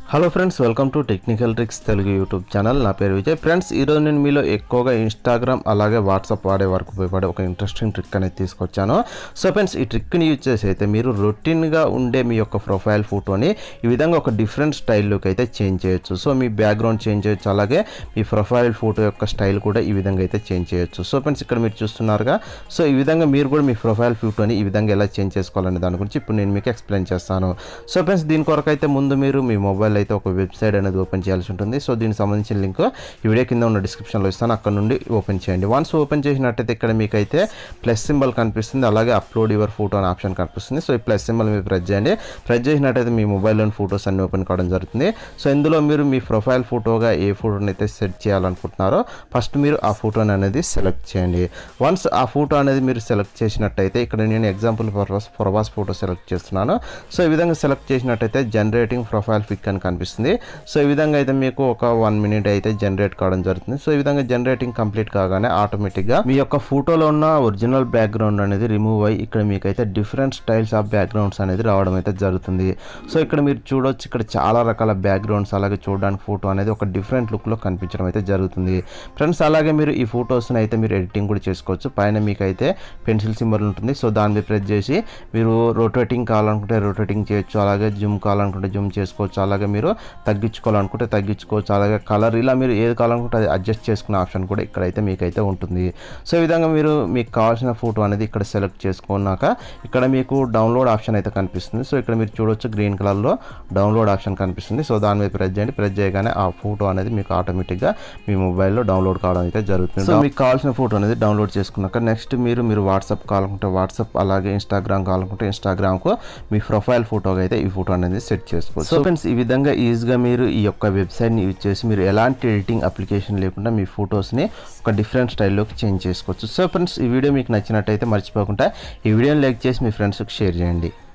hello friends welcome to technical tricks Telugu YouTube channel నా పేరు Vijay friends ఈరోజు నేను మీలో ఎక్కువగా ఇన్స్టాగ్రామ్ అలాగే వాట్సాప్ వాడే వరకు ఉపయోగపడే ఒక ఇంట్రెస్టింగ్ ట్రిక్ అనేది తీసుకొచ్చాను సో ఫ్రెండ్స్ ఈ ట్రిక్ని యూజ్ చేసి అయితే మీరు రొటీన్గా ఉండే మీ యొక్క ప్రొఫైల్ ఫోటోని ఈ విధంగా ఒక డిఫరెంట్ స్టైల్లోకి అయితే చేంజ్ చేయొచ్చు సో మీ బ్యాక్గ్రౌండ్ చేంజ్ చేయొచ్చు అలాగే మీ ప్రొఫైల్ ఫోటో యొక్క స్టైల్ కూడా ఈ విధంగా అయితే చేంజ్ చేయొచ్చు సో ఫ్రెండ్స్ ఇక్కడ మీరు చూస్తున్నారుగా సో ఈ విధంగా మీరు కూడా మీ ప్రొఫైల్ ఫోటోని ఈ విధంగా ఎలా చేంజ్ చేసుకోవాలనే దాని గురించి ఇప్పుడు నేను మీకు ఎక్స్ప్లెయిన్ చేస్తాను సో ఫ్రెండ్స్ దీని కొరకు అయితే ముందు మీరు మీ మొబైల్ అయితే ఒక వెబ్సైట్ అనేది ఓపెన్ చేయాల్సి ఉంటుంది సో దీనికి సంబంధించిన లింక్ ఈ వీడియో కింద ఉన్న డిస్క్రిప్షన్లో ఇస్తాను అక్కడ నుండి ఓపెన్ చేయండి వన్స్ ఓపెన్ చేసినట్టయితే ఇక్కడ మీకు అయితే ప్లస్ సింబల్ కనిపిస్తుంది అలాగే అప్లోడ్ యువర్ ఫోటో అనే ఆప్షన్ కనిపిస్తుంది సో ఈ ప్లస్ సింబల్ మీరు ప్రెస్ చేయండి ప్రెస్ చేసినట్టయితే మీ మొబైల్లోని ఫోటోస్ అన్ని ఓపెన్ కావడం జరుగుతుంది సో ఇందులో మీరు మీ ప్రొఫైల్ ఫోటోగా ఏ ఫోటోని అయితే సెట్ చేయాలనుకుంటున్నారో ఫస్ట్ మీరు ఆ ఫోటోని అనేది సెలెక్ట్ చేయండి వన్స్ ఆ ఫోటో అనేది మీరు సెలెక్ట్ చేసినట్టయితే ఇక్కడ నేను ఎగ్జాంపుల్ పర్పస్ ప్రొబాస్ ఫోటో సెలెక్ట్ చేస్తున్నాను సో ఈ విధంగా సెలెక్ట్ చేసినట్టయితే జనరేటింగ్ ప్రొఫైల్ పిక్ అని కనిపిస్తుంది సో ఈ విధంగా అయితే మీకు ఒక వన్ మినిట్ అయితే జనరేట్ కావడం జరుగుతుంది సో ఈ విధంగా జనరేటింగ్ కంప్లీట్ కాగానే ఆటోమేటిక్గా మీ యొక్క ఫోటోలో ఉన్న ఒరిజినల్ బ్యాక్గ్రౌండ్ అనేది రిమూవ్ అయ్యి ఇక్కడ మీకు అయితే డిఫరెంట్ స్టైల్స్ ఆఫ్ బ్యాక్గ్రౌండ్స్ అనేది రావడం అయితే జరుగుతుంది సో ఇక్కడ మీరు చూడొచ్చు ఇక్కడ చాలా రకాల బ్యాక్గ్రౌండ్స్ అలాగే చూడడానికి ఫోటో అనేది ఒక డిఫరెంట్ లుక్లో కనిపించడం అయితే జరుగుతుంది ఫ్రెండ్స్ అలాగే మీరు ఈ ఫొటోస్ని అయితే మీరు ఎడిటింగ్ కూడా చేసుకోవచ్చు పైన మీకు అయితే పెన్సిల్ సింబల్ ఉంటుంది సో దాని మీద ప్రెస్ చేసి మీరు రొటేటింగ్ కావాలనుకుంటే రొటేటింగ్ చేయొచ్చు అలాగే జూమ్ కావాలనుకుంటే జూమ్ చేసుకోవచ్చు అలాగే మీరు తగ్గించుకోవాలనుకుంటే తగ్గించుకోవచ్చు అలాగే కలర్ ఇలా మీరు ఏది కావాలనుకుంటే అది అడ్జస్ట్ చేసుకునే ఆప్షన్ కూడా ఇక్కడైతే మీకైతే ఉంటుంది సో ఈ విధంగా మీరు మీకు కావాల్సిన ఫోటో అనేది ఇక్కడ సెలెక్ట్ చేసుకున్నాక ఇక్కడ మీకు డౌన్లోడ్ ఆప్షన్ అయితే కనిపిస్తుంది సో ఇక్కడ మీరు చూడొచ్చు గ్రీన్ కలర్లో డౌన్లోడ్ ఆప్షన్ కనిపిస్తుంది సో దాని మీద ప్రెస్ చేయండి ప్రెస్ చేయగానే ఆ ఫోటో అనేది మీకు ఆటోమేటిక్గా మీ మొబైల్లో డౌన్లోడ్ కావడం అయితే జరుగుతుంది సో మీకు కావాల్సిన ఫోటో అనేది డౌన్లోడ్ చేసుకున్నాక నెక్స్ట్ మీరు మీరు వాట్సాప్ కావాలనుకుంటే వాట్సాప్ అలాగే ఇన్స్టాగ్రామ్ కావాలనుకుంటే ఇన్స్టాగ్రామ్కు మీ ప్రొఫైల్ ఫోటోగా అయితే ఈ ఫోటో అనేది సెట్ చేసుకోవచ్చు సో ఫ్రెండ్స్ ఈ విధంగా ఈజీగా మీరు ఈ యొక్క వెబ్సైట్ని యూజ్ చేసి మీరు ఎలాంటి ఎడిటింగ్ అప్లికేషన్ లేకుండా మీ ఫొటోస్ని ఒక డిఫరెంట్ స్టైల్లోకి చేంజ్ చేసుకోవచ్చు సో ఫ్రెండ్స్ ఈ వీడియో మీకు నచ్చినట్టయితే మర్చిపోకుండా ఈ వీడియోని లైక్ చేసి మీ ఫ్రెండ్స్కి షేర్ చేయండి